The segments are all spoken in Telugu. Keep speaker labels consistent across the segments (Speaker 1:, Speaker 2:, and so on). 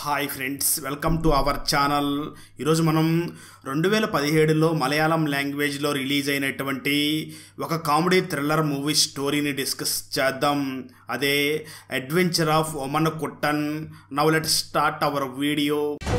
Speaker 1: hi friends welcome to our channel ఈరోజు మనం రెండు వేల పదిహేడులో మలయాళం లాంగ్వేజ్లో రిలీజ్ అయినటువంటి ఒక కామెడీ థ్రిల్లర్ మూవీ స్టోరీని డిస్కస్ చేద్దాం అదే adventure of Omanakuttan now let start our video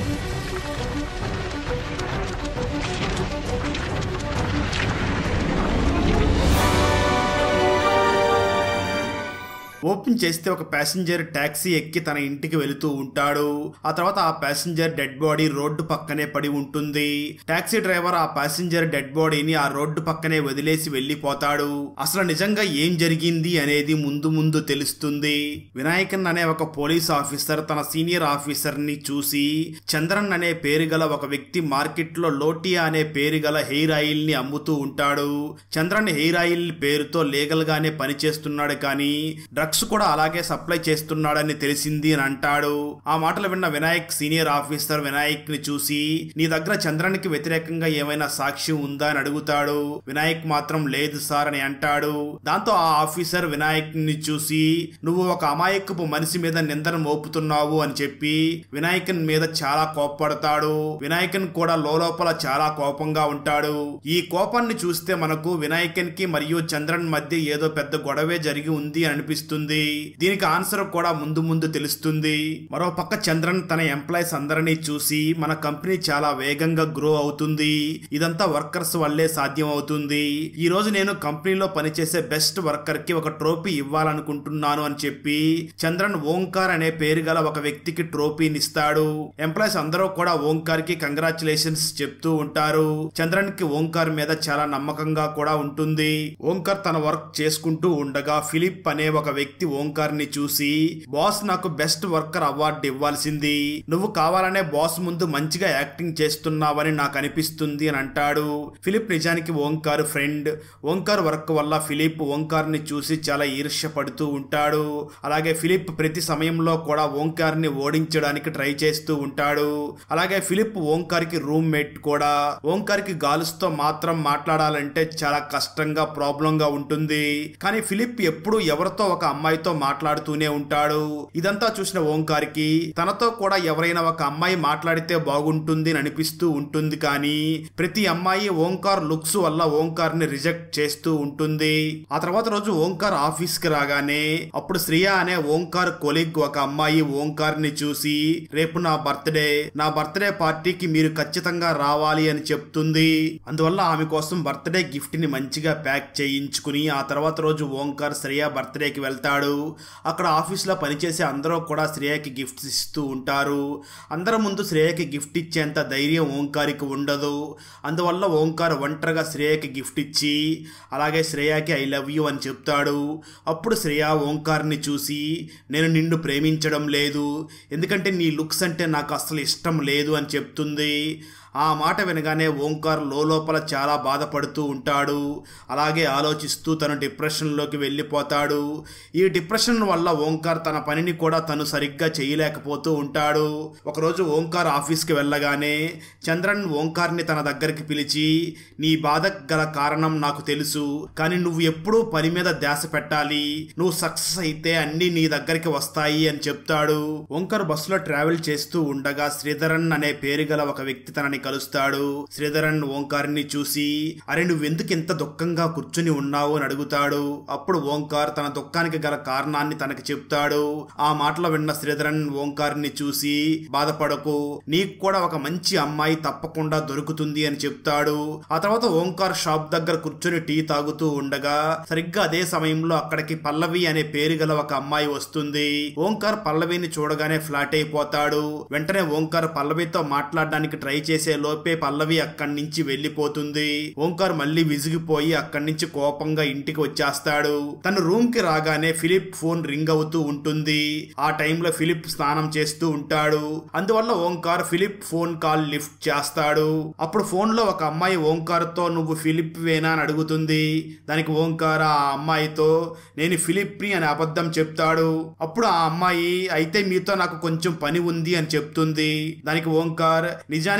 Speaker 1: open చేస్తే ఒక ప్యాసింజర్ ట్యాక్సీ ఎక్కి తన ఇంటికి వెళుతూ ఉంటాడు ఆ తర్వాత ఆ ప్యాసింజర్ డెడ్ బాడీ రోడ్డు పక్కనే పడి ఉంటుంది టాక్సీ డ్రైవర్ ఆ ప్యాసింజర్ డెడ్ బాడీని ఆ రోడ్డు పక్కనే వదిలేసి వెళ్లిపోతాడు అసలు నిజంగా ఏం జరిగింది అనేది ముందు ముందు తెలుస్తుంది వినాయకన్ అనే ఒక పోలీస్ ఆఫీసర్ తన సీనియర్ ఆఫీసర్ ని చూసి చంద్రన్ అనే పేరు గల ఒక వ్యక్తి మార్కెట్ లో లోటియా అనే పేరు గల హెయిర్ ఆయిల్ ని అమ్ముతూ ఉంటాడు చంద్రన్ హెయిర్ ఆయిల్ పేరుతో లీగల్ గానే పనిచేస్తున్నాడు కానీ డ్రగ్స్ కూడా అలాగే సప్లై చేస్తున్నాడని తెలిసింది అని అంటాడు ఆ మాటలు విన్న వినాయక్ సీనియర్ ఆఫీసర్ వినాయక్ ని చూసి నీ దగ్గర చంద్రన్కి వ్యతిరేకంగా ఏమైనా సాక్ష్యం ఉందా అని అడుగుతాడు వినాయక్ మాత్రం లేదు సార్ అని అంటాడు దాంతో ఆ ఆఫీసర్ వినాయక్ ని చూసి నువ్వు ఒక అమాయకపు మనిషి మీద నిందన మోపుతున్నావు అని చెప్పి వినాయకన్ మీద చాలా కోప్పడతాడు వినాయకన్ కూడా లోపల చాలా కోపంగా ఉంటాడు ఈ కోపాన్ని చూస్తే మనకు వినాయకన్ కి మరియు చంద్రన్ మధ్య ఏదో పెద్ద గొడవే జరిగి ఉంది అని అనిపిస్తుంది దీనికి ఆన్సర్ కూడా ముందు ముందు తెలుస్తుంది మరో పక్క చంద్రన్ తన ఎంప్లాయీస్ అందరినీ చూసి మన కంపెనీ చాలా వేగంగా గ్రో అవుతుంది ఇదంతా వర్కర్స్ వల్లే సాధ్యం అవుతుంది ఈ రోజు నేను కంపెనీలో పనిచేసే బెస్ట్ వర్కర్ కి ఒక ట్రోఫీ ఇవ్వాలనుకుంటున్నాను అని చెప్పి చంద్రన్ ఓంకార్ అనే పేరు గల ఒక వ్యక్తికి ట్రోఫీని ఇస్తాడు ఎంప్లాయీస్ అందరూ కూడా ఓంకార్ కి కంగ్రాచులేషన్స్ చెప్తూ ఉంటారు చంద్రన్ కి ఓంకార్ మీద చాలా నమ్మకంగా కూడా ఉంటుంది ఓంకార్ తన వర్క్ చేసుకుంటూ ఉండగా ఫిలిప్ అనే ఒక వ్యక్తి ఓంకార్ ని చూసి బాస్ నాకు బెస్ట్ వర్కర్ అవార్డు ఇవ్వాల్సింది నువ్వు కావాలనే బాస్ ముందు మంచిగా యాక్టింగ్ చేస్తున్నావని నాకు అనిపిస్తుంది అని అంటాడు ఫిలిప్ నిజానికి ఓంకార్ ఫ్రెండ్ ఓంకార్ వర్క్ వల్ల ఫిలిప్ ఓంకార్ ని చూసి చాలా ఈర్ష్య పడుతూ ఉంటాడు అలాగే ఫిలిప్ ప్రతి సమయంలో కూడా ఓంకార్ ని ఓడించడానికి ట్రై చేస్తూ ఉంటాడు అలాగే ఫిలిప్ ఓంకార్ కి రూమ్ మేట్ కూడా ఓంకార్ కి గాలుస్ తో మాత్రం మాట్లాడాలంటే చాలా కష్టంగా ప్రాబ్లం గా ఉంటుంది కానీ ఫిలిప్ ఎప్పుడు ఎవరితో ఒక అమ్మాయితో మాట్లాడుతూనే ఉంటాడు ఇదంతా చూసిన ఓంకార్ కి తనతో కూడా ఎవరైనా ఒక అమ్మాయి మాట్లాడితే బాగుంటుంది అని అనిపిస్తూ ఉంటుంది కానీ ప్రతి అమ్మాయి ఓంకార్ లుక్స్ వల్ల ఓంకార్ ని రిజెక్ట్ చేస్తూ ఉంటుంది ఆ తర్వాత రోజు ఓంకార్ ఆఫీస్ కి రాగానే అప్పుడు శ్రియ అనే ఓంకార్ కొలిగ్ ఒక అమ్మాయి ఓంకార్ ని చూసి రేపు నా బర్త్డే నా బర్త్డే పార్టీకి మీరు ఖచ్చితంగా రావాలి అని చెప్తుంది అందువల్ల ఆమె కోసం బర్త్డే గిఫ్ట్ ని మంచిగా ప్యాక్ చేయించుకుని ఆ తర్వాత రోజు ఓంకార్ శ్రేయ బర్త్డేకి వెళ్తాడు అక్కడ ఆఫీస్లో పనిచేసే అందరూ కూడా శ్రేయకి గిఫ్ట్స్ ఇస్తూ ఉంటారు అందరి ముందు శ్రేయకి గిఫ్ట్ ఇచ్చేంత ధైర్యం ఓంకార్కి ఉండదు అందువల్ల ఓంకార్ ఒంటరిగా శ్రేయకి గిఫ్ట్ ఇచ్చి అలాగే శ్రేయకి ఐ లవ్ యూ అని చెప్తాడు అప్పుడు శ్రేయ ఓంకార్ని చూసి నేను నిన్ను ప్రేమించడం లేదు ఎందుకంటే నీ లుక్స్ అంటే నాకు అసలు ఇష్టం లేదు అని చెప్తుంది ఆ మాట వినగానే ఓంకార్ లోపల చాలా బాధపడుతూ ఉంటాడు అలాగే ఆలోచిస్తూ తను డిప్రెషన్లోకి వెళ్ళిపోతాడు ఈ డిప్రెషన్ వల్ల ఓంకార్ తన పనిని కూడా తను సరిగ్గా చేయలేకపోతూ ఉంటాడు ఒకరోజు ఓంకార్ ఆఫీస్కి వెళ్ళగానే చంద్రన్ ఓంకార్ని తన దగ్గరికి పిలిచి నీ బాధ గల కారణం నాకు తెలుసు కానీ నువ్వు ఎప్పుడూ పని మీద ధ్యాస పెట్టాలి నువ్వు సక్సెస్ అయితే అన్నీ నీ దగ్గరికి వస్తాయి అని చెప్తాడు ఓంకార్ బస్సులో ట్రావెల్ చేస్తూ ఉండగా శ్రీధరన్ అనే పేరు గల ఒక వ్యక్తి తనని కలుస్తాడు శ్రీధరన్ ఓంకార్ని చూసి అరే నువ్వెందుకు ఇంత దుఃఖంగా కూర్చుని ఉన్నావు అని అడుగుతాడు అప్పుడు ఓంకార్ తన దుఃఖానికి గల కారణాన్ని తనకి చెప్తాడు ఆ మాటలు విన్న శ్రీధరన్ ఓంకార్ని చూసి బాధపడకు నీకు కూడా ఒక మంచి అమ్మాయి తప్పకుండా దొరుకుతుంది అని చెప్తాడు ఆ తర్వాత ఓంకార్ షాప్ దగ్గర కూర్చొని టీ తాగుతూ ఉండగా సరిగ్గా అదే సమయంలో అక్కడికి పల్లవి అనే పేరు గల ఒక అమ్మాయి వస్తుంది ఓంకార్ పల్లవిని చూడగానే ఫ్లాట్ అయిపోతాడు వెంటనే ఓంకార్ పల్లవితో మాట్లాడడానికి ట్రై చేసే లోపే పల్లవి అక్కడి నుంచి వెళ్లిపోతుంది ఓంకార్ మళ్ళీ విసిగిపోయి అక్కడి నుంచి కోపంగా ఇంటికి వచ్చేస్తాడు తను రూమ్ కి రాగానే ఫిలిప్ ఫోన్ రింగ్ అవుతూ ఉంటుంది ఆ టైంలో ఫిలిప్ స్నానం చేస్తూ ఉంటాడు అందువల్ల Omkar Philip phone call lift చేస్తాడు అప్పుడు ఫోన్ లో ఒక అమ్మాయి ఓంకార్ తో నువ్వు ఫిలిప్ వేనా అని అడుగుతుంది దానికి ఓంకార్ ఆ అమ్మాయితో నేను ఫిలిప్ ని అని అబద్ధం చెప్తాడు అప్పుడు ఆ అమ్మాయి అయితే మీతో నాకు కొంచెం పని ఉంది అని చెప్తుంది దానికి ఓంకార్ నిజానికి ఇది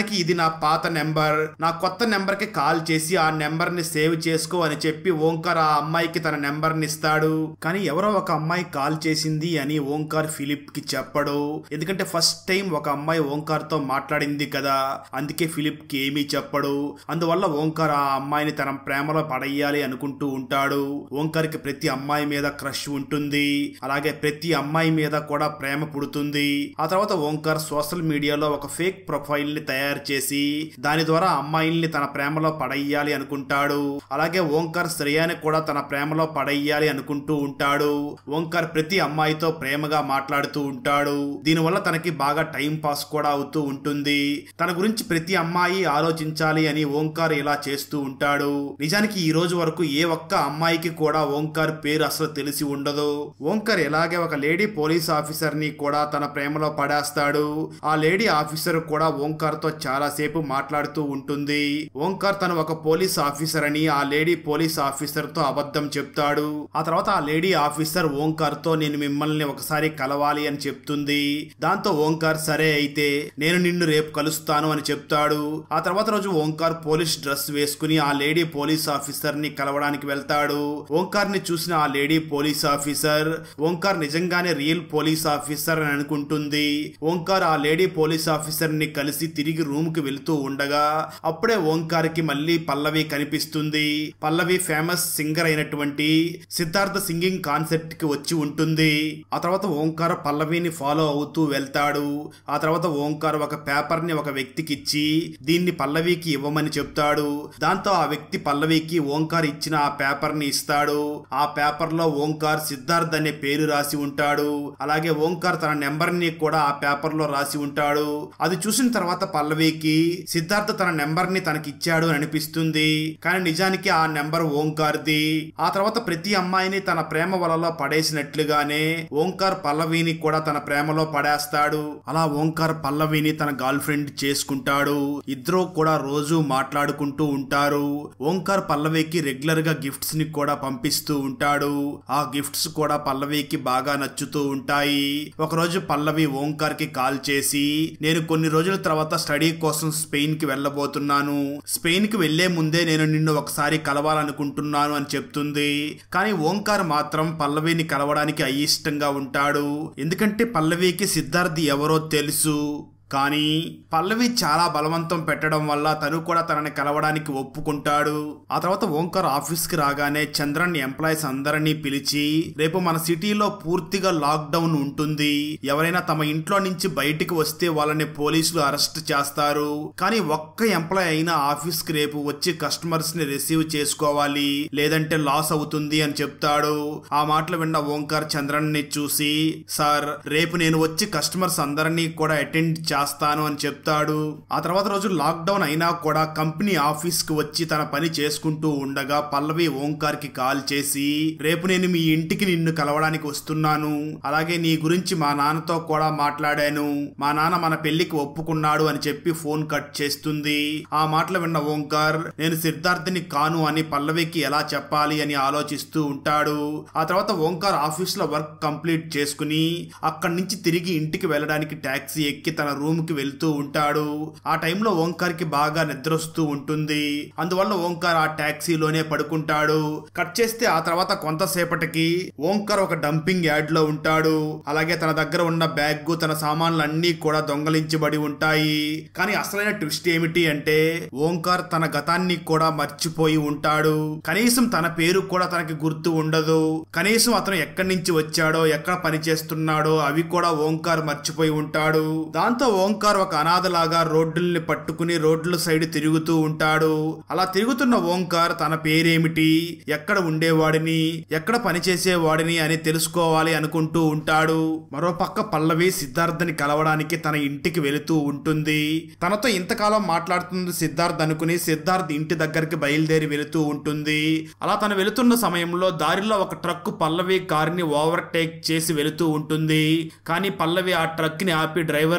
Speaker 1: నా పాత నెంబర్ నా కొత్త నెంబర్ కి కాల్ చేసి ఆ నెంబర్ ని సేవ్ చేసుకో అని చెప్పి ఓంకార్ ఆ అమ్మాయికి తన నెంబర్ ని ఇస్తాడు కానీ ఎవరో ఒక అమ్మాయి కాల్ చేసింది అని ఓంకార్ ఫిలిప్ కి చెప్పడు ఎందుకంటే ఫస్ట్ టైం ఒక అమ్మాయి ఓంకార్ తో మాట్లాడింది కదా అందుకే ఫిలిప్ కి ఏమీ చెప్పడు అందువల్ల ఓంకార్ ఆ అమ్మాయిని తన ప్రేమలో పడేయాలి అనుకుంటూ ఉంటాడు ఓంకార్ కి ప్రతి అమ్మాయి మీద క్రష్ ఉంటుంది అలాగే ప్రతి అమ్మాయి మీద కూడా ప్రేమ పుడుతుంది ఆ తర్వాత ఓంకార్ సోషల్ మీడియాలో ఒక ఫేక్ ప్రొఫైల్ ని తయారు చేసి దాని ద్వారా అమ్మాయిల్ని తన ప్రేమలో పడేయాలి అనుకుంటాడు అలాగే ఓంకార్ శ్రేయాని కూడా తన ప్రేమలో పడేయాలి అనుకుంటూ ఉంటాడు ఓంకార్ ప్రతి అమ్మాయితో ప్రేమగా మాట్లాడుతూ ఉంటాడు దీనివల్ల తనకి బాగా టైం పాస్ కూడా అవుతూ ఉంటుంది తన గురించి ప్రతి అమ్మాయి ఆలోచించాలి అని ఓంకార్ ఇలా చేస్తూ ఉంటాడు నిజానికి ఈ రోజు వరకు ఏ ఒక్క అమ్మాయికి కూడా ఓంకార్ పేరు అసలు తెలిసి ఉండదు ఓంకార్ ఎలాగే ఒక లేడీ పోలీస్ ఆఫీసర్ ని కూడా తన ప్రేమలో పడేస్తాడు ఆ లేడీ ఆఫీసర్ కూడా ఓంకార్ తో చాలా సేపు మాట్లాడుతూ ఉంటుంది ఓంకార్ తను ఒక పోలీస్ ఆఫీసర్ అని ఆ లేడీ పోలీస్ ఆఫీసర్ తో అబద్ధం చెప్తాడు ఆ తర్వాత ఆ లేడీ ఆఫీసర్ ఓంకార్ తో నేను మిమ్మల్ని ఒకసారి కలవాలి అని చెప్తుంది దాంతో ఓంకార్ సరే అయితే నేను నిన్ను రేపు కలుస్తాను అని చెప్తాడు ఆ తర్వాత రోజు ఓంకార్ పోలీస్ డ్రెస్ వేసుకుని ఆ లేడీ పోలీస్ ఆఫీసర్ ని కలవడానికి వెళ్తాడు ఓంకార్ ని చూసిన ఆ లేడీ పోలీస్ ఆఫీసర్ ఓంకార్ నిజంగానే రియల్ పోలీస్ ఆఫీసర్ అని అనుకుంటుంది ఓంకార్ ఆ లేడీ పోలీస్ ఆఫీసర్ ని కలిసి తిరిగి రూమ్ కి వెళ్తూ ఉండగా అప్పుడే ఓంకార్ కి మళ్ళీ పల్లవి కనిపిస్తుంది పల్లవి ఫేమస్ సింగర్ అయినటువంటి సిద్ధార్థ సింగింగ్ కాన్సెప్ట్ కి వచ్చి ఉంటుంది ఆ తర్వాత ఓంకార్ పల్లవిని ఫాలో అవుతూ వెళ్తాడు ఆ తర్వాత ఓంకార్ ఒక పేపర్ ని ఒక వ్యక్తికి ఇచ్చి దీన్ని పల్లవికి ఇవ్వమని చెప్తాడు దాంతో ఆ వ్యక్తి పల్లవికి ఓంకార్ ఇచ్చిన ఆ పేపర్ ని ఇస్తాడు ఆ పేపర్ లో ఓంకార్ సిద్ధార్థ్ అనే పేరు రాసి ఉంటాడు అలాగే ఓంకార్ తన నెంబర్ ని కూడా ఆ పేపర్ లో రాసి ఉంటాడు అది చూసిన తర్వాత పల్లవికి సిద్ధార్థ్ తన నెంబర్ ని తనకి ఇచ్చాడు అని అనిపిస్తుంది కానీ నిజానికి ఆ నెంబర్ ఓంకార్ది ఆ తర్వాత ప్రతి అమ్మాయిని తన ప్రేమ వలలో పడేసినట్లుగానే ఓంకార్ పల్లవిని కూడా తన ప్రేమలో పడేస్తాడు అలా ఓంకార్ పల్లవిని తన గర్ల్ ఫ్రెండ్ చేసుకుంటాడు ఇద్దరు కూడా రోజు మాట్లాడుకుంటూ ఉంటారు ఓంకార్ పల్లవికి రెగ్యులర్ గా గిఫ్ట్స్ ని కూడా పంపిస్తూ ఉంటాడు ఆ గిఫ్ట్స్ కూడా పల్లవికి బాగా నచ్చుతూ ఉంటాయి ఒకరోజు పల్లవి ఓంకార్ కి కాల్ చేసి నేను కొన్ని రోజుల తర్వాత స్టడీ కోసం స్పెయిన్ కి వెళ్ళబోతున్నాను స్పెయిన్ కి వెళ్లే ముందే నేను నిన్ను ఒకసారి కలవాలనుకుంటున్నాను అని చెప్తుంది కానీ ఓంకార్ మాత్రం పల్లవిని కలవడానికి అయిష్టంగా ఉంటాడు ఎందుకంటే పల్లవికి సిద్ధార్థ్ ఎవరో తెలుసు కానీ పల్లవి చాలా బలవంతం పెట్టడం వల్ల తను కూడా తనని కలవడానికి ఒప్పుకుంటాడు ఆ తర్వాత ఓంకార్ ఆఫీస్ కి రాగానే చంద్రన్ ఎంప్లాయీస్ అందరినీ పిలిచి రేపు మన సిటీలో పూర్తిగా లాక్డౌన్ ఉంటుంది ఎవరైనా తమ ఇంట్లో నుంచి బయటికి వస్తే వాళ్ళని పోలీసులు అరెస్ట్ చేస్తారు కానీ ఒక్క ఎంప్లాయ్ అయినా ఆఫీస్ కి రేపు వచ్చి కస్టమర్స్ ని రిసీవ్ చేసుకోవాలి లేదంటే లాస్ అవుతుంది అని చెప్తాడు ఆ మాటలు విన్న ఓంకార్ చంద్రన్ ని చూసి సార్ రేపు నేను వచ్చి కస్టమర్స్ అందరినీ కూడా అటెండ్ చేస్తాను అని చెప్తాడు ఆ తర్వాత రోజు లాక్డౌన్ అయినా కూడా కంపెనీ ఆఫీస్ కి వచ్చి తన పని చేసుకుంటూ ఉండగా పల్లవి ఓంకార్ కి కాల్ చేసి రేపు నేను మీ ఇంటికి నిన్ను కలవడానికి వస్తున్నాను అలాగే నీ గురించి మా నాన్నతో కూడా మాట్లాడాను మా నాన్న మన పెళ్లికి ఒప్పుకున్నాడు అని చెప్పి ఫోన్ కట్ చేస్తుంది ఆ మాటలు విన్న ఓంకార్ నేను సిద్ధార్థిని కాను అని పల్లవికి ఎలా చెప్పాలి అని ఆలోచిస్తూ ఉంటాడు ఆ తర్వాత ఓంకార్ ఆఫీస్ లో వర్క్ కంప్లీట్ చేసుకుని అక్కడి నుంచి తిరిగి ఇంటికి వెళ్ళడానికి టాక్సీ ఎక్కి తన రూమ్ కి వెళ్తూ ఉంటాడు ఆ టైంలో ఓంకార్ కి బాగా నిద్రొస్తూ ఉంటుంది అందువల్ల ఓంకార్ ఆ టాక్సీలోనే పడుకుంటాడు కట్ చేస్తే ఆ తర్వాత కొంతసేపటికి ఓంకార్ ఒక డంపింగ్ యార్డ్ లో ఉంటాడు అలాగే తన దగ్గర ఉన్న బ్యాగ్ తన సామాన్లు అన్ని కూడా దొంగలించబడి ఉంటాయి కానీ అసలైన ట్విస్ట్ ఏమిటి అంటే ఓంకార్ తన గతాన్ని కూడా మర్చిపోయి ఉంటాడు కనీసం తన పేరు కూడా తనకి గుర్తు ఉండదు కనీసం అతను ఎక్కడి నుంచి వచ్చాడో ఎక్కడ పని చేస్తున్నాడో అవి కూడా ఓంకార్ మర్చిపోయి ఉంటాడు దాంతో ఓంకార్ ఒక అనాథలాగా రోడ్డుల్ని పట్టుకుని రోడ్ల సైడ్ తిరుగుతూ ఉంటాడు అలా తిరుగుతున్న ఓంకార్ తన పేరేమిటి ఎక్కడ ఉండేవాడిని ఎక్కడ పనిచేసేవాడిని అని తెలుసుకోవాలి అనుకుంటూ ఉంటాడు మరోపక్క పల్లవి సిద్ధార్థని కలవడానికి తన ఇంటికి వెళుతూ ఉంటుంది తనతో ఇంతకాలం మాట్లాడుతుంది సిద్ధార్థ్ అనుకుని సిద్ధార్థ్ ఇంటి దగ్గరికి బయలుదేరి వెళుతూ ఉంటుంది అలా తను వెళుతున్న సమయంలో దారిలో ఒక ట్రక్ పల్లవి కారుని ఓవర్టేక్ చేసి వెళుతూ ఉంటుంది కానీ పల్లవి ఆ ట్రక్ ని ఆపి డ్రైవర్ ని చూసి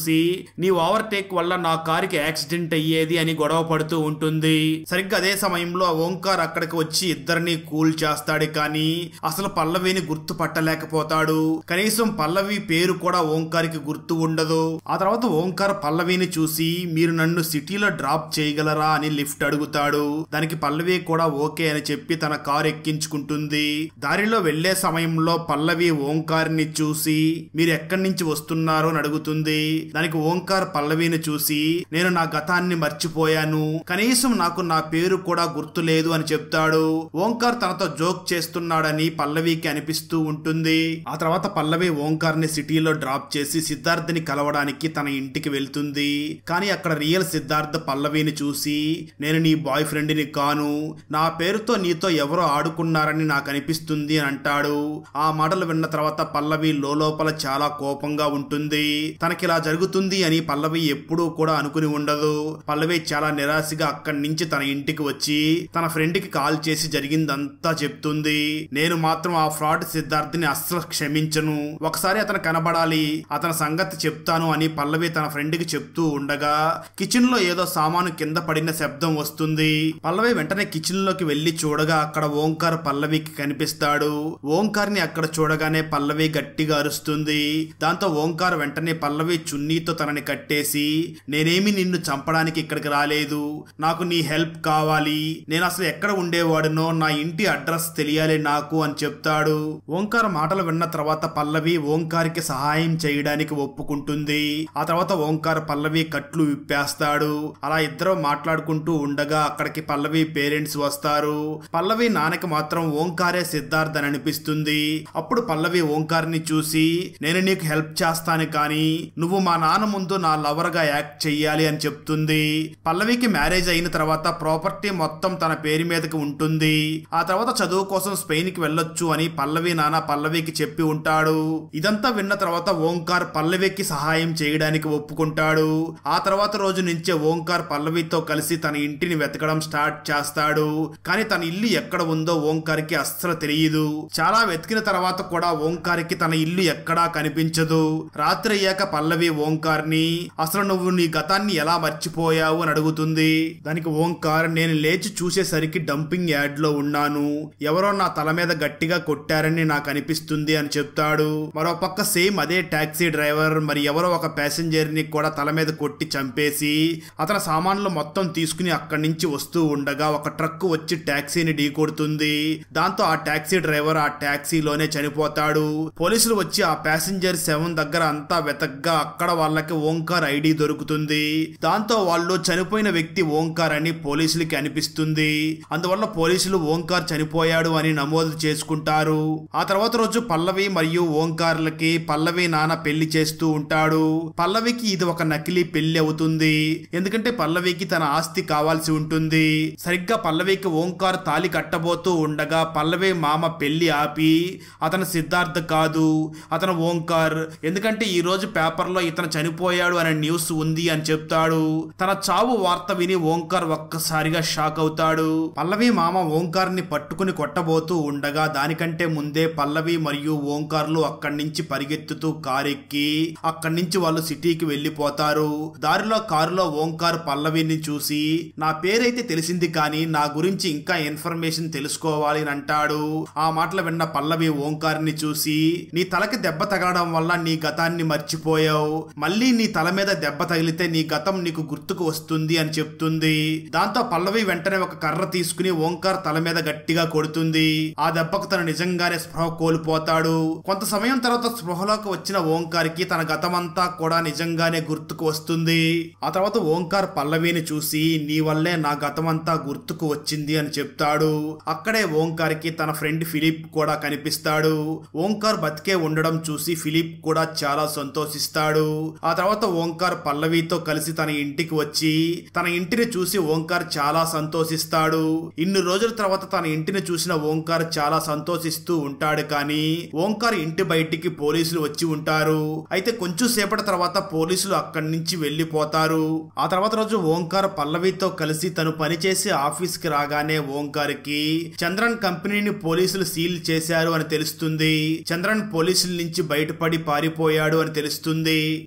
Speaker 1: చూసి నీ ఓవర్టేక్ వల్ల నా కారుకి యాక్సిడెంట్ అయ్యేది అని గొడవ పడుతూ ఉంటుంది సరిగ్గా అదే సమయంలో ఓంకార్ అక్కడికి వచ్చి ఇద్దరిని కూల్ చేస్తాడు కానీ అసలు పల్లవిని గుర్తుపట్టలేకపోతాడు కనీసం పల్లవి పేరు కూడా ఓంకార్కి గుర్తు ఉండదు ఆ తర్వాత ఓంకార్ పల్లవిని చూసి మీరు నన్ను సిటీలో డ్రాప్ చేయగలరా అని లిఫ్ట్ అడుగుతాడు దానికి పల్లవి కూడా ఓకే అని చెప్పి తన కారు ఎక్కించుకుంటుంది దారిలో వెళ్లే సమయంలో పల్లవి ఓంకార్ని చూసి మీరు ఎక్కడి నుంచి వస్తున్నారు అని అడుగుతుంది దానికి ఓంకార్ పల్లవిని చూసి నేను నా గతాన్ని మర్చిపోయాను కనీసం నాకు నా పేరు కూడా గుర్తులేదు అని చెప్తాడు ఓంకార్ తనతో జోక్ చేస్తున్నాడని పల్లవికి అనిపిస్తూ ఉంటుంది ఆ తర్వాత పల్లవి ఓంకార్ ని సిటీలో డ్రాప్ చేసి సిద్ధార్థని కలవడానికి తన ఇంటికి వెళ్తుంది కానీ అక్కడ రియల్ సిద్ధార్థ పల్లవిని చూసి నేను నీ బాయ్ ఫ్రెండ్ ని కాను నా పేరుతో నీతో ఎవరో ఆడుకున్నారని నాకు అనిపిస్తుంది అని అంటాడు ఆ మాటలు విన్న తర్వాత పల్లవి లోపల చాలా కోపంగా ఉంటుంది తనకిలా జరుగుతుంది అని పల్లవి ఎప్పుడూ కూడా అనుకుని ఉండదు పల్లవి చాలా నిరాశగా అక్కడి నుంచి తన ఇంటికి వచ్చి తన ఫ్రెండ్ కి కాల్ చేసి జరిగిందంతా చెప్తుంది నేను మాత్రం ఆ ఫ్రాడ్ సిద్ధార్థిని అస్సలు క్షమించను ఒకసారి అతను కనబడాలి అతని సంగతి చెప్తాను అని పల్లవి తన ఫ్రెండ్ కి చెప్తూ ఉండగా కిచెన్ లో ఏదో సామాను కింద పడిన శబ్దం వస్తుంది పల్లవి వెంటనే కిచెన్ లోకి వెళ్లి చూడగా అక్కడ ఓంకార్ పల్లవికి కనిపిస్తాడు ఓంకార్ ని అక్కడ చూడగానే పల్లవి గట్టిగా అరుస్తుంది దాంతో ఓంకార్ వెంటనే పల్లవి చున్నీతో తనని కట్టేసి నేనేమి నిన్ను చంపడానికి ఇక్కడికి రాలేదు నాకు నీ హెల్ప్ కావాలి నేను అసలు ఎక్కడ ఉండేవాడునో నా ఇంటి అడ్రస్ తెలియాలి నాకు అని చెప్తాడు ఓంకార్ మాటలు విన్న తర్వాత పల్లవి ఓంకార్కి సహాయం చేయడానికి ఒప్పుకుంటుంది ఆ తర్వాత ఓంకార్ పల్లవి కట్లు విప్పేస్తాడు అలా ఇద్దరు మాట్లాడుకుంటూ ఉండగా అక్కడికి పల్లవి పేరెంట్స్ వస్తారు పల్లవి నాన్నకి మాత్రం ఓంకారే సిద్ధార్థ్ అని అనిపిస్తుంది అప్పుడు పల్లవి ఓంకార్ని చూసి నేను నీకు హెల్ప్ చేస్తాను కానీ నువ్వు మా నాన్న ముందు నా లవర్ గా యాక్ట్ చెయ్యాలి అని చెప్తుంది పల్లవికి మ్యారేజ్ అయిన తర్వాత ప్రాపర్టీ మొత్తం తన పేరు మీదకి ఉంటుంది ఆ తర్వాత చదువు కోసం స్పెయిన్ కి వెళ్ళొచ్చు అని పల్లవి నాన్న పల్లవికి చెప్పి ఉంటాడు ఇదంతా విన్న తర్వాత ఓంకార్ పల్లవికి సహాయం చేయడానికి ఒప్పుకుంటాడు ఆ తర్వాత రోజు నుంచే ఓంకార్ పల్లవితో కలిసి తన ఇంటిని వెతకడం స్టార్ట్ చేస్తాడు కానీ తన ఇల్లు ఎక్కడ ఉందో ఓంకార్కి అస్సలు తెలియదు చాలా వెతికిన తర్వాత కూడా ఓంకార్కి తన ఇల్లు ఎక్కడా కనిపించదు రాత్రి అయ్యాక పల్లవి ఓంకార్ని అసలు నువ్వు నీ గతాన్ని ఎలా మర్చిపోయావు అని అడుగుతుంది దానికి ఓంకార్ నేను లేచి చూసేసరికి డంపింగ్ యార్డ్ లో ఉన్నాను ఎవరో నా తల మీద గట్టిగా కొట్టారని నాకు అనిపిస్తుంది అని చెప్తాడు మరో పక్క సేమ్ అదే టాక్సీ డ్రైవర్ మరి ఎవరో ఒక ప్యాసింజర్ ని కూడా తల మీద కొట్టి చంపేసి అతని సామాన్లు మొత్తం తీసుకుని అక్కడి నుంచి వస్తూ ఉండగా ఒక ట్రక్ వచ్చి టాక్సీని ఢీ కొడుతుంది దాంతో ఆ టాక్సీ డ్రైవర్ ఆ టాక్సీలోనే చనిపోతాడు పోలీసులు వచ్చి ఆ ప్యాసింజర్ శవం దగ్గర అంతా వెతగ్గా అక్కడ వాళ్ళకి ఓంకార్ ఐడి దొరుకుతుంది దాంతో వాళ్ళు చనిపోయిన వ్యక్తి ఓంకార్ అని పోలీసులకి అనిపిస్తుంది అందువల్ల పోలీసులు ఓంకార్ చనిపోయాడు అని నమోదు చేసుకుంటారు ఆ తర్వాత రోజు పల్లవి మరియు ఓంకార్లకి పల్లవి నాన్న పెళ్లి చేస్తూ ఉంటాడు పల్లవికి ఇది ఒక నకిలీ పెళ్లి అవుతుంది ఎందుకంటే పల్లవికి తన ఆస్తి కావాల్సి ఉంటుంది సరిగ్గా పల్లవికి ఓంకార్ తాలి కట్టబోతూ ఉండగా పల్లవి మామ పెళ్లి ఆపి అతను సిద్ధార్థ్ కాదు అతను ఓంకార్ ఎందుకంటే ఈ రోజు పేపర్లో ఇతను చనిపోయాడు అనే న్యూస్ ఉంది అని చెప్తాడు తన చావు వార్త విని ఓంకార్ ఒక్కసారిగా షాక్ అవుతాడు పల్లవి మామ ఓంకార్ ని పట్టుకుని కొట్టబోతూ ఉండగా దానికంటే ముందే పల్లవి మరియు ఓంకార్లు అక్కడి నుంచి పరిగెత్తుతూ కారెక్కి అక్కడి నుంచి వాళ్ళు సిటీకి వెళ్లిపోతారు దారిలో కారులో ఓంకార్ పల్లవిని చూసి నా పేరైతే తెలిసింది కానీ నా గురించి ఇంకా ఇన్ఫర్మేషన్ తెలుసుకోవాలి అని అంటాడు ఆ మాటలు విన్న పల్లవి ఓంకార్ని చూసి నీ తలకి దెబ్బ తగలడం వల్ల నీ గతాన్ని మర్చిపోయావు మళ్ళీ నీ తల మీద దెబ్బ తగిలితే నీ గతం నీకు గుర్తుకు వస్తుంది అని చెప్తుంది దాంతో పల్లవి వెంటనే ఒక కర్ర తీసుకుని ఓంకార్ తల మీద గట్టిగా కొడుతుంది ఆ దెబ్బకు తను నిజంగానే స్పృహ కోల్పోతాడు కొంత సమయం తర్వాత స్పృహలోకి వచ్చిన ఓంకార్కి తన గతమంతా కూడా నిజంగానే గుర్తుకు వస్తుంది ఆ తర్వాత ఓంకార్ పల్లవిని చూసి నీ వల్లే నా గతమంతా గుర్తుకు వచ్చింది అని చెప్తాడు అక్కడే ఓంకార్కి తన ఫ్రెండ్ ఫిలిప్ కూడా కనిపిస్తాడు ఓంకార్ బతికే ఉండడం చూసి ఫిలిప్ కూడా చాలా సంతోషిస్తాడు ఆ తర్వాత ఓంకార్ పల్లవితో కలిసి తన ఇంటికి వచ్చి తన ఇంటిని చూసి ఓంకార్ చాలా సంతోషిస్తాడు ఇన్ని రోజుల తర్వాత తన ఇంటిని చూసిన ఓంకార్ చాలా సంతోషిస్తూ ఉంటాడు కానీ ఓంకార్ ఇంటి బయటికి పోలీసులు వచ్చి ఉంటారు అయితే కొంచెం సేపటి తర్వాత పోలీసులు అక్కడి నుంచి వెళ్లిపోతారు ఆ తర్వాత రోజు ఓంకార్ పల్లవితో కలిసి తను పనిచేసే ఆఫీస్ కి రాగానే ఓంకార్ కి చంద్రన్ కంపెనీని పోలీసులు సీల్ చేశారు అని తెలుస్తుంది చంద్రన్ పోలీసుల నుంచి బయటపడి పారిపోయాడు అని తెలుస్తుంది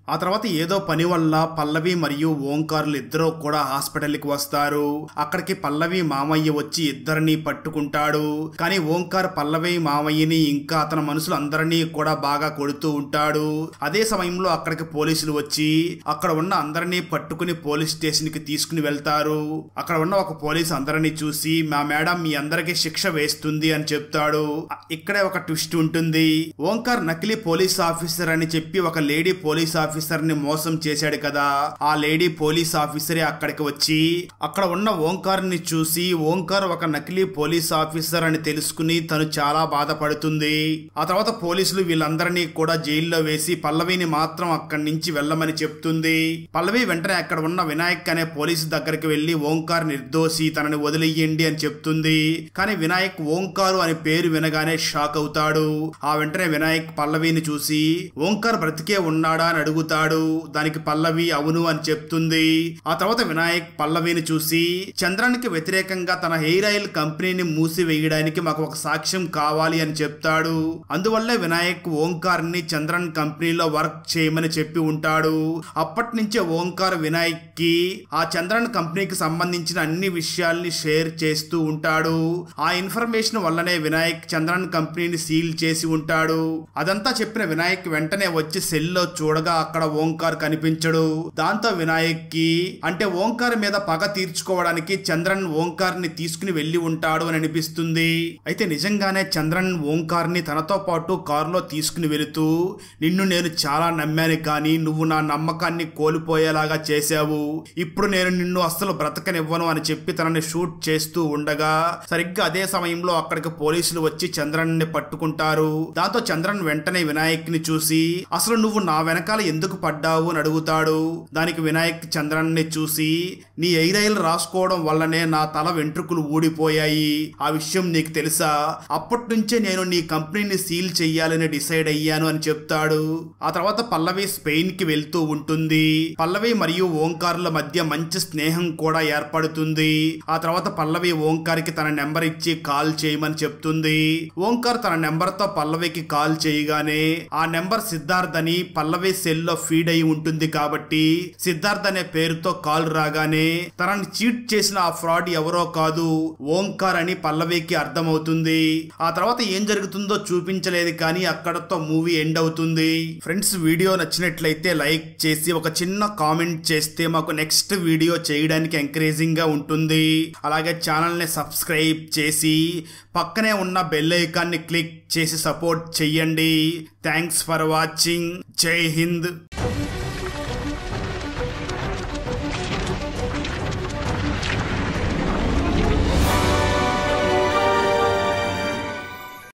Speaker 1: ఆ తర్వాత ఏదో పని వల్ల పల్లవి మరియు ఓంకార్లు ఇద్దరు కూడా హాస్పిటల్ కి వస్తారు అక్కడికి పల్లవి మామయ్య వచ్చి ఇద్దరిని పట్టుకుంటాడు కానీ ఓంకార్ పల్లవి మామయ్యని ఇంకా అతని మనుషులు అందరినీ కూడా బాగా కొడుతూ ఉంటాడు అదే సమయంలో అక్కడికి పోలీసులు వచ్చి అక్కడ ఉన్న అందరినీ పట్టుకుని పోలీస్ స్టేషన్ కి తీసుకుని వెళ్తారు అక్కడ ఉన్న ఒక పోలీస్ అందరినీ చూసి మా మేడం మీ అందరికి శిక్ష వేస్తుంది అని చెప్తాడు ఇక్కడే ఒక ట్విస్ట్ ఉంటుంది ఓంకార్ నకిలీ పోలీస్ ఆఫీసర్ అని చెప్పి ఒక లేడీ పోలీస్ ఆఫీసర్ ని మోసం చేశాడు కదా ఆ లేడీ పోలీస్ ఆఫీసరే అక్కడికి వచ్చి అక్కడ ఉన్న ఓంకార్ ని చూసి ఓంకార్ ఒక నకిలీ పోలీస్ ఆఫీసర్ అని తెలుసుకుని తను చాలా బాధపడుతుంది ఆ తర్వాత పోలీసులు వీళ్ళందరినీ కూడా జైల్లో వేసి పల్లవిని మాత్రం అక్కడి నుంచి వెళ్ళమని చెప్తుంది పల్లవి వెంటనే అక్కడ ఉన్న వినాయక్ అనే పోలీసు దగ్గరికి వెళ్లి ఓంకార్ నిర్దోషి తనని వదిలేయండి అని చెప్తుంది కానీ వినాయక్ ఓంకారు అనే పేరు వినగానే షాక్ అవుతాడు ఆ వెంటనే వినాయక్ పల్లవిని చూసి ఓంకార్ బ్రతికే ఉన్నాడా అని అడుగుతాడు దానికి పల్లవి అవును అని చెప్తుంది ఆ తర్వాత వినాయక్ పల్లవిని చూసి చంద్రానికి వ్యతిరేకంగా తన హెయిర్ ఆయిల్ కంపెనీని మూసివేయడానికి మాకు ఒక సాక్ష్యం కావాలి అని చెప్తాడు అందువల్లే వినాయక్ ఓంకార్ ని చంద్రన్ కంపెనీలో వర్క్ చేయమని చెప్పి ఉంటాడు అప్పటి నుంచే ఓంకార్ వినాయక్ కి ఆ చంద్రన్ కంపెనీకి సంబంధించిన అన్ని విషయాల్ని షేర్ చేస్తూ ఉంటాడు ఆ ఇన్ఫర్మేషన్ వల్లనే వినాయక్ చంద్రన్ కంపెనీని సీల్ చేసి ఉంటాడు అదంతా చెప్పిన వినాయక్ వెంటనే వచ్చి సెల్లో చూడగా అక్కడ ఓంకార్ కనిపించడు దాంతో వినాయక్ కి అంటే ఓంకార్ మీద పగ తీర్చుకోవడానికి చంద్రన్ ఓంకార్ ని తీసుకుని వెళ్లి ఉంటాడు అని అనిపిస్తుంది అయితే నిజంగానే చంద్రన్ ఓంకార్ ని తనతో పాటు కారులో తీసుకుని వెళుతూ నిన్ను నేను చాలా నమ్మాను కానీ నువ్వు నా నమ్మకాన్ని కోల్పోయేలాగా చేశావు ఇప్పుడు నేను నిన్ను అస్సలు బ్రతకనివ్వను అని చెప్పి తనని షూట్ చేస్తూ ఉండగా సరిగ్గా అదే సమయంలో అక్కడికి పోలీసులు వచ్చి చంద్రన్ ని పట్టుకుంటారు దాంతో చంద్రన్ వెంటనే వినాయక్ ని చూసి అసలు నువ్వు నా వెనకాల ఎందుకు పడ్డావు అని అడుగుతాడు దానికి వినాయక్ చంద్రన్ ని చూసి నీ ఎయిరైలు రాసుకోవడం వల్లనే నా తల వెంట్రుకలు ఊడిపోయాయి ఆ విషయం నీకు తెలుసా అప్పటి నుంచే నేను నీ కంపెనీని సీల్ చెయ్యాలని డిసైడ్ అయ్యాను అని చెప్తాడు ఆ తర్వాత పల్లవి స్పెయిన్ కి వెళ్తూ ఉంటుంది పల్లవి మరియు ఓంకార్ల మధ్య మంచి స్నేహం కూడా ఏర్పడుతుంది ఆ తర్వాత పల్లవి ఓంకార్ కి తన నెంబర్ ఇచ్చి కాల్ చేయమని చెప్తుంది ఓంకార్ తన నెంబర్ తో పల్లవికి కాల్ చేయగానే ఆ నెంబర్ సిద్ధార్థ్ అని పల్లవి సెల్ లో ఫీడ్ అయి ఉంటుంది కాబట్టి సిద్ధార్థ్ అనే పేరుతో కాల్ రాగానే తనని చీట్ చేసిన ఆ ఫ్రాడ్ ఎవరో కాదు ఓంకార్ అని పల్లవికి అర్థమవుతుంది ఆ తర్వాత ఏం జరుగుతుందో చూపించలేదు కానీ అక్కడతో మూవీ ఎండ్ అవుతుంది ఫ్రెండ్స్ వీడియో నచ్చినట్లయితే లైక్ చేసి ఒక చిన్న కామెంట్ చేస్తే మాకు నెక్స్ట్ వీడియో చేయడానికి ఎంకరేజింగ్ గా ఉంటుంది అలాగే ఛానల్ ని సబ్స్క్రైబ్ చేసి పక్కనే ఉన్న బెల్ ఐకాన్ని క్లిక్ చేసి సపోర్ట్ చెయ్యండి థ్యాంక్స్ ఫర్ వాచింగ్ జై హింద్